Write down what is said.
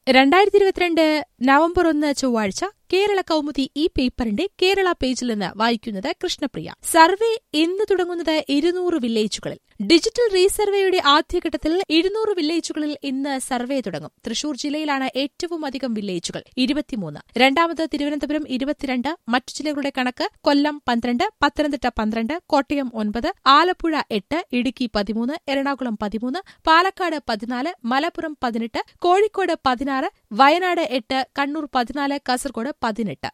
രണ്ടായിരത്തി ഇരുപത്തിരണ്ട് നവംബർ ഒന്ന് ചൊവ്വാഴ്ച കേരള കൗമുദി ഈ പേപ്പറിന്റെ കേരള പേജിൽ നിന്ന് വായിക്കുന്നത് കൃഷ്ണപ്രിയ സർവേ ഇന്ന് തുടങ്ങുന്നത് ഇരുന്നൂറ് വില്ലേജുകളിൽ ഡിജിറ്റൽ റീസർവേയുടെ ആദ്യഘട്ടത്തിൽ ഇരുന്നൂറ് വില്ലേജുകളിൽ ഇന്ന് സർവേ തുടങ്ങും തൃശൂർ ജില്ലയിലാണ് ഏറ്റവും അധികം വില്ലേജുകൾ ഇരുപത്തിമൂന്ന് രണ്ടാമത് തിരുവനന്തപുരം ഇരുപത്തിരണ്ട് മറ്റു ജില്ലകളുടെ കണക്ക് കൊല്ലം പന്ത്രണ്ട് പത്തനംതിട്ട പന്ത്രണ്ട് കോട്ടയം ഒൻപത് ആലപ്പുഴ എട്ട് ഇടുക്കി പതിമൂന്ന് എറണാകുളം പതിമൂന്ന് പാലക്കാട് പതിനാല് മലപ്പുറം പതിനെട്ട് കോഴിക്കോട് പതിനാറ് വയനാട് എട്ട് കണ്ണൂർ പതിനാല് കാസർഗോഡ് പതിനെട്ട്